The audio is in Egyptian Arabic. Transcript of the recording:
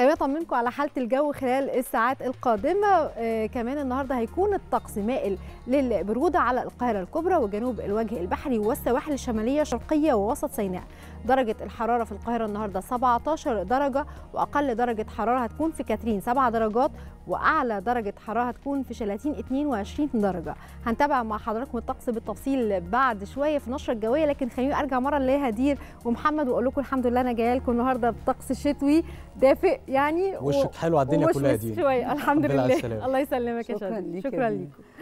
خلينا اطمنكم على حاله الجو خلال الساعات القادمه آه كمان النهارده هيكون الطقس مائل للبروده على القاهره الكبرى وجنوب الوجه البحري والسواحل الشماليه شرقيه ووسط سيناء درجه الحراره في القاهره النهارده 17 درجه واقل درجه حراره هتكون في كاترين 7 درجات واعلى درجه حراره هتكون في شلاتين 22 درجه هنتابع مع حضراتكم الطقس بالتفصيل بعد شويه في نشره الجويه لكن خليني ارجع مره لهدير ومحمد واقول لكم الحمد لله انا جايه لكم النهارده بطقس شتوي دافئ يعني وشك حلو على الدنيا كلها دي شويه الحمد لله الله يسلمك يا شادي شكرا ليكم